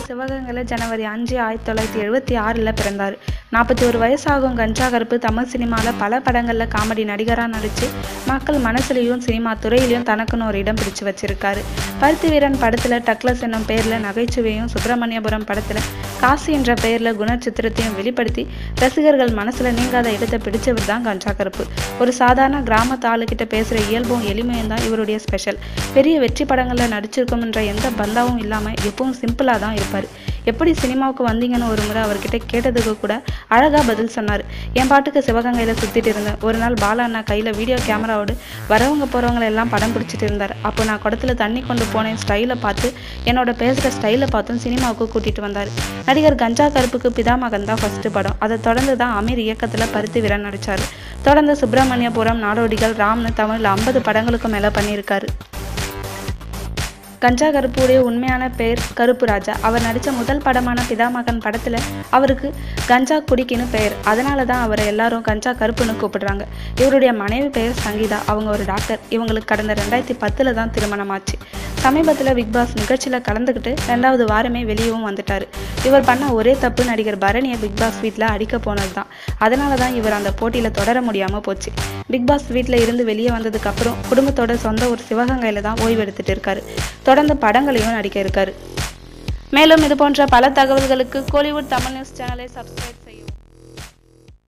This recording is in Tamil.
சிவகங்கையில் ஜனவரி அஞ்சு ஆயிரத்தி தொள்ளாயிரத்தி எழுபத்தி ஆறில் பிறந்தார் நாற்பத்தி ஒரு வயசாகும் கஞ்சா கருப்பு தமிழ் சினிமாவில் பல படங்களில் காமெடி நடிகராக நடித்து மக்கள் மனசுலையும் சினிமா துறையிலையும் தனக்குன்னு ஒரு இடம் பிடிச்சு வச்சிருக்காரு பருத்தி வீரன் படத்தில் டக்ளஸ் என்னும் பேரில் நகைச்சுவையும் சுப்பிரமணியபுரம் படத்தில் காசி என்ற பெயரில் குணச்சித்திரத்தையும் வெளிப்படுத்தி ரசிகர்கள் மனசில் நீங்காத இடத்தை பிடிச்சவர் தான் கஞ்சா கருப்பு ஒரு சாதாரண கிராமத்து ஆளுகிட்ட பேசுகிற இயல்பும் எளிமையும் தான் இவருடைய ஸ்பெஷல் பெரிய வெற்றி படங்களில் நடிச்சிருக்கோம்ன்ற எந்த பந்தாவும் இல்லாமல் எப்பவும் சிம்பிளாக தான் இருப்பார் எப்படி சினிமாவுக்கு வந்தீங்கன்னு ஒரு முறை அவர்கிட்ட கேட்டதுக்கு கூட அழகாக பதில் சொன்னார் என் பாட்டுக்கு சிவகங்கையில் சுற்றிட்டு இருந்தேன் ஒரு நாள் பாலா அண்ணா கையில் வீடியோ கேமராவோடு வரவங்க போகிறவங்களை எல்லாம் படம் பிடிச்சிட்டு இருந்தார் அப்போ நான் குடத்துல தண்ணி கொண்டு போனேன் ஸ்டைலை பார்த்து என்னோட பேசுகிற ஸ்டைலை பார்த்தும் சினிமாவுக்கு கூட்டிகிட்டு வந்தார் நடிகர் கஞ்சா கருப்புக்கு பிதாமகன் தான் ஃபஸ்ட்டு படம் அதை தொடர்ந்து தான் அமீர் இயக்கத்தில் பருத்தி வீரன் நடித்தார் தொடர்ந்து சுப்பிரமணியபுரம் நாடோடிகள் ராம்னு தமிழில் ஐம்பது படங்களுக்கு மேலே பண்ணியிருக்காரு கஞ்சா கருப்புடைய உண்மையான பெயர் கருப்பு ராஜா அவர் நடித்த முதல் படமான பிதாமகன் படத்தில் அவருக்கு கஞ்சா குடிக்கின்னு பெயர் அதனால தான் அவரை எல்லாரும் கஞ்சா கருப்புன்னு கூப்பிடுறாங்க இவருடைய மனைவி பெயர் சங்கீதா அவங்க ஒரு டாக்டர் இவங்களுக்கு கடந்த ரெண்டாயிரத்தி பத்தில் தான் திருமணமாச்சு சமீபத்தில் பிக் பாஸ் நிகழ்ச்சியில் கலந்துக்கிட்டு ரெண்டாவது வாரமே வெளியவும் வந்துட்டார் இவர் பண்ண ஒரே தப்பு நடிகர் பரணியை பிக் பாஸ் வீட்டில் அடிக்க போனது தான் அதனால தான் இவர் அந்த போட்டியில் தொடர முடியாமல் போச்சு பிக் பாஸ் வீட்டில் இருந்து வெளியே வந்ததுக்கு அப்புறம் குடும்பத்தோட சொந்த ஒரு சிவகங்கையில் தான் ஓய்வு எடுத்துட்டு இருக்காரு தொடர்ந்து படங்களையும் நடிக்க இருக்காரு மேலும் இது போன்ற பல தகவல்களுக்கு கோலிவுட் தமிழ் நியூஸ் சேனலை சப்ஸ்கிரைப்